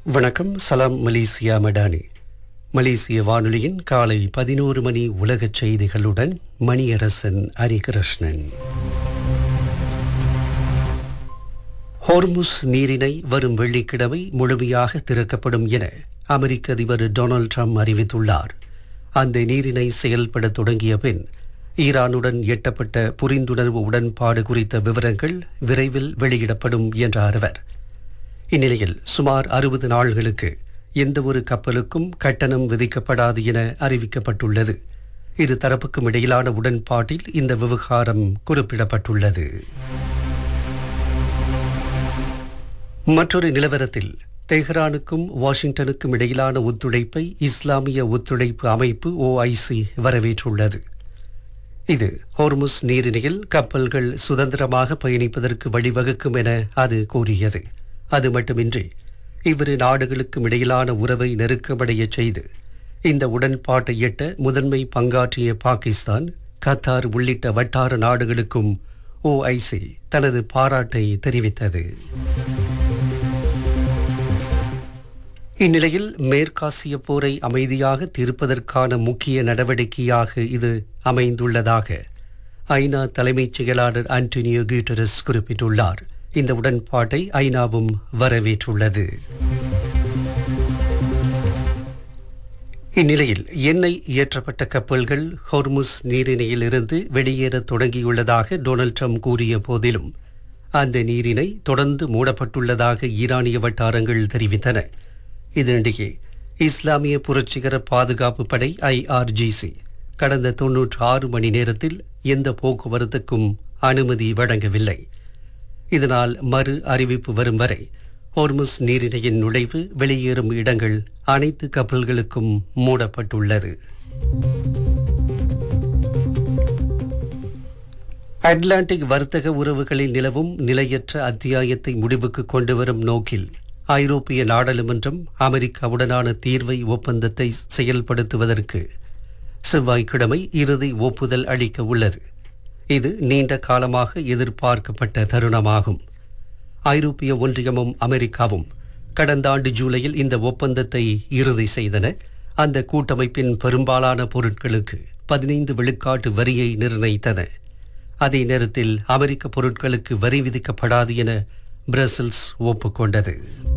வணக்கம் சலாம் மலேசியா மடானி மலேசிய வானொலியின் காலை பதினோரு மணி உலகச் செய்திகளுடன் மணியரசன் ஹரிகிருஷ்ணன் ஹோர்முஸ் நீரிணை வரும் வெள்ளிக்கிழமை முழுமையாக திறக்கப்படும் என அமெரிக்க அதிபர் டொனால்ட் ட்ரம்ப் அறிவித்துள்ளார் அந்த நீரிணை செயல்பட தொடங்கிய பின் ஈரானுடன் எட்டப்பட்ட புரிந்துணர்வு உடன்பாடு குறித்த விவரங்கள் விரைவில் வெளியிடப்படும் என்றார் அவர் இந்நிலையில் சுமார் அறுபது நாள்களுக்கு எந்த ஒரு கப்பலுக்கும் கட்டணம் விதிக்கப்படாது என அறிவிக்கப்பட்டுள்ளது இரு தரப்புக்கும் இடையிலான உடன்பாட்டில் இந்த விவகாரம் குறிப்பிடப்பட்டுள்ளது மற்றொரு நிலவரத்தில் தெஹ்ரானுக்கும் வாஷிங்டனுக்கும் இடையிலான ஒத்துழைப்பை இஸ்லாமிய ஒத்துழைப்பு அமைப்பு ஓஐசி வரவேற்றுள்ளது இது ஹோர்முஸ் நீரிணையில் கப்பல்கள் சுதந்திரமாக பயணிப்பதற்கு வழிவகுக்கும் என அது கூறியது அது மட்டுமின்றி இவ்விரு நாடுகளுக்கும் இடையிலான உறவை நெருக்கமடைய செய்து இந்த உடன்பாட்டை எட்ட முதன்மை பங்காற்றிய பாகிஸ்தான் கத்தார் உள்ளிட்ட வட்டார நாடுகளுக்கும் ஓஐசி தனது பாராட்டை தெரிவித்தது இந்நிலையில் மேற்காசிய போரை அமைதியாக தீர்ப்பதற்கான முக்கிய நடவடிக்கையாக இது அமைந்துள்ளதாக ஐநா தலைமைச் செயலாளர் ஆண்டனியோ கியூட்டரஸ் குறிப்பிட்டுள்ளார் இந்த உடன்பாட்டை ஐநாவும் வரவேற்றுள்ளது இந்நிலையில் எண்ணெய் ஏற்றப்பட்ட கப்பல்கள் ஹொர்முஸ் நீரிணையில் இருந்து வெளியேற தொடங்கியுள்ளதாக டொனால்ட் ட்ரம்ப் கூறிய போதிலும் அந்த நீரிணை தொடர்ந்து மூடப்பட்டுள்ளதாக ஈரானிய வட்டாரங்கள் தெரிவித்தன இதனிடையே இஸ்லாமிய புரட்சிகர பாதுகாப்பு படை ஐஆர்ஜிசி கடந்த தொன்னூற்று ஆறு மணி நேரத்தில் எந்த போக்குவரத்துக்கும் அனுமதி வழங்கவில்லை இதனால் மறு அறிவிப்பு வரும் வரை ஹோர்முஸ் நீரிணையின் நுழைவு வெளியேறும் இடங்கள் அனைத்து கப்பல்களுக்கும் மூடப்பட்டுள்ளது அட்லாண்டிக் வர்த்தக உறவுகளில் நிலவும் நிலையற்ற அத்தியாயத்தை முடிவுக்கு கொண்டுவரும் நோக்கில் ஐரோப்பிய நாடாளுமன்றம் அமெரிக்காவுடனான தீர்வை ஒப்பந்தத்தை செயல்படுத்துவதற்கு செவ்வாய்க்கிழமை இறுதி ஒப்புதல் அளிக்க உள்ளது இது நீண்ட காலமாக எதிர்பார்க்கப்பட்ட தருணமாகும் ஐரோப்பிய ஒன்றியமும் அமெரிக்காவும் கடந்த ஆண்டு ஜூலையில் இந்த ஒப்பந்தத்தை இறுதி செய்தன அந்த கூட்டமைப்பின் பெரும்பாலான பொருட்களுக்கு பதினைந்து விழுக்காட்டு வரியை நிர்ணயித்தன அதே நேரத்தில் அமெரிக்க பொருட்களுக்கு வரி விதிக்கப்படாது என பிரசல்ஸ் ஒப்புக்கொண்டது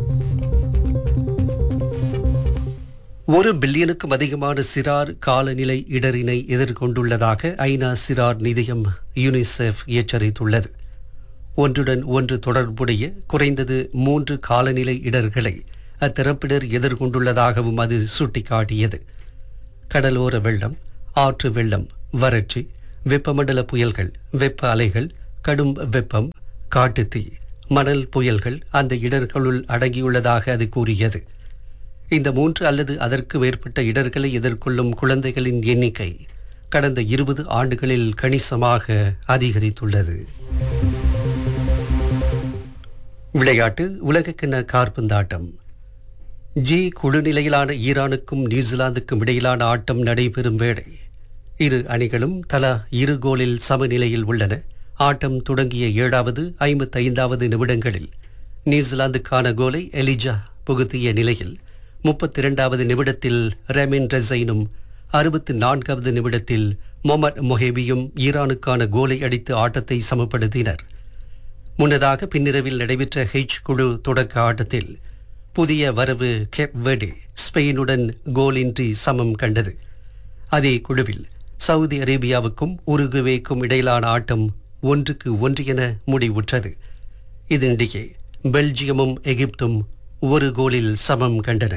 ஒரு பில்லியனுக்கும் அதிகமான சிறார் காலநிலை இடரினை எதிர்கொண்டுள்ளதாக ஐநா சிறார் நிதியம் யுனிசெஃப் எச்சரித்துள்ளது ஒன்றுடன் ஒன்று தொடர்புடைய குறைந்தது மூன்று காலநிலை இடர்களை அத்தரப்பினர் எதிர்கொண்டுள்ளதாகவும் அது சுட்டிக்காட்டியது கடலோர வெள்ளம் ஆற்று வெள்ளம் வறட்சி வெப்பமண்டல புயல்கள் வெப்ப அலைகள் கடும் வெப்பம் காட்டுத்தீ மணல் புயல்கள் அந்த இடர்களுள் அடங்கியுள்ளதாக அது கூறியது இந்த மூன்று அல்லது அதற்கு மேற்பட்ட இடர்களை எதிர்கொள்ளும் குழந்தைகளின் எண்ணிக்கை கடந்த இருபது ஆண்டுகளில் கணிசமாக அதிகரித்துள்ளது விளையாட்டு உலகக்கிண கார்பந்தாட்டம் ஜி குழு நிலையிலான ஈரானுக்கும் நியூசிலாந்துக்கும் இடையிலான ஆட்டம் நடைபெறும் வேளை இரு அணிகளும் தலா இரு கோலில் சமநிலையில் உள்ளன ஆட்டம் தொடங்கிய ஏழாவது ஐம்பத்தைந்தாவது நிமிடங்களில் நியூசிலாந்துக்கான கோலை எலிஜா புகுத்திய நிலையில் முப்பத்தி இரண்டாவது நிமிடத்தில் ரெமின் ரெசைனும் அறுபத்தி நான்காவது நிமிடத்தில் மொமட் மொஹேபியும் ஈரானுக்கான கோலை அடித்து ஆட்டத்தை சமப்படுத்தினர் முன்னதாக பின்னிரவில் நடைபெற்ற ஹெச் குழு தொடக்க ஆட்டத்தில் புதிய வரவு கெப் வெடி ஸ்பெயினுடன் கோலின்றி சமம் கண்டது அதே குழுவில் சவுதி அரேபியாவுக்கும் உருகுவேக்கும் இடையிலான ஆட்டம் ஒன்றுக்கு ஒன்று என முடிவுற்றது இதனிடையே பெல்ஜியமும் எகிப்தும் ஒரு கோலில் சமம் கண்டன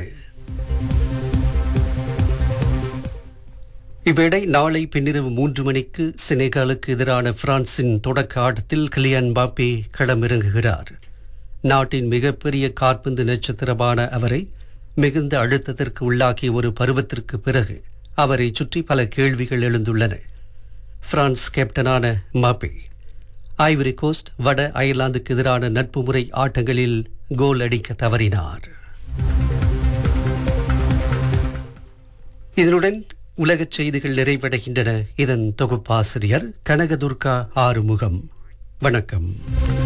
இவ்வேளை நாளை பின்னிரவு மூன்று மணிக்கு செனகாலுக்கு எதிரான பிரான்சின் தொடக்க ஆட்டத்தில் கிலியன் பாப்பே களமிறங்குகிறார் நாட்டின் மிகப்பெரிய காற்பந்து நட்சத்திரமான அவரை மிகுந்த அழுத்தத்திற்கு உள்ளாக்கிய ஒரு பருவத்திற்கு பிறகு அவரை சுற்றி பல கேள்விகள் எழுந்துள்ளன பிரான்ஸ் கேப்டனான மாப்பே ஐவரி கோஸ்ட் வட அயர்லாந்துக்கு எதிரான நட்பு முறை ஆட்டங்களில் கோல் அடிக்க தவறினார் இதனுடன் உலகச் செய்திகள் நிறைவடைகின்றன இதன் தொகுப்பாசிரியர் கனகதுர்கா ஆறுமுகம் வணக்கம்